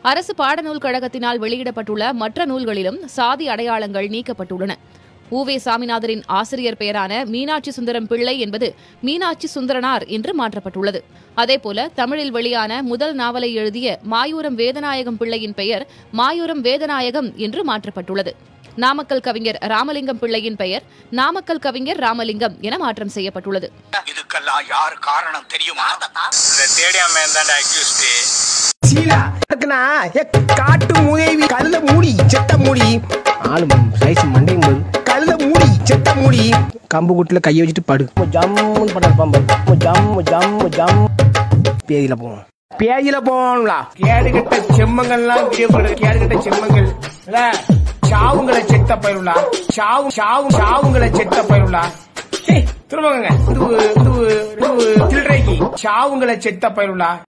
அரசு பாடநூல் கழகத்தினால் வெளியிடப்பட்டுள்ள மற்ற நூல்களிலும் சாதி அடையாளங்கள் நீக்கப்பட்டுள்ளன உவே சாமிநாதரின் ஆசிரியர் பெயரான மீனாட்சி சுந்தரம் பிள்ளை என்பது மீனாட்சி சுந்தரனார் என்று மாற்றப்பட்டுள்ளது அதேபோல தமிழில் வெளியான முதல் நாவலை எழுதிய மாயூரம் வேதநாயகம் பிள்ளையின் பெயர் மாயூரம் வேதநாயகம் என்று மாற்றப்பட்டுள்ளது நாமக்கல் கவிஞர் ராமலிங்கம் பிள்ளையின் பெயர் நாமக்கல் கவிஞர் ராமலிங்கம் என மாற்றம் செய்யப்பட்டுள்ளது இதுக்கெல்லாம் யார் காரணம் தெரியுமா இந்த தேடியாம இருந்தாண்டா அக்யூஸ்டு சீலா இருக்குண்ணா ஏ காட்டு மூதேவி கழுத மூடி செத்த மூடி ஆளு சைஸ் மண்டையும் போது கழுத மூடி செத்த மூடி கம்பு கூட்டுல கையை வச்சுட்டு படு ஜம்முன்னு பண்ண பம்பு ஜம் ஜம் ஜம் பேதியில போவோம் பேதியில போவோம்ல கேடுகட்ட செம்மங்கள்லாம் வீடியோப்படுறது கேடுகட்ட செம்மங்கள் இல்ல சாவுங்களை செத்த பயிருளா சாவு சாவு சாவுங்களை செத்த பயிருளா திரும்பங்க இது இது இது சில்லறைக்கு சாவுங்களை செத்த பயிருளா